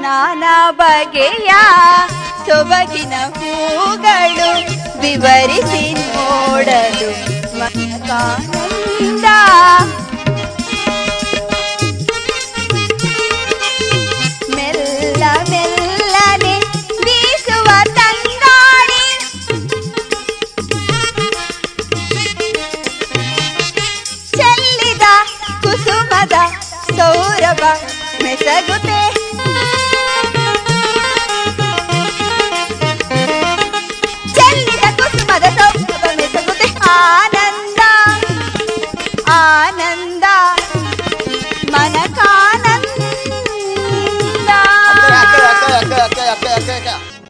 ನಾನಾ ಬಗೆಯ ಸೊಬಗಿನ ಹೂಗಳು ವಿವರಿಸಿ ನೋಡಲು ಮನಕಾನಂದ ಮೆಲ್ಲ ಮೆಲ್ಲನೆ ಬೀಸುವ ತಂಗಾಳಿ ಚೆಲ್ಲಿದ ಕುಸುಮದ ಸೌರಭ ಮೆಸಗುತೆ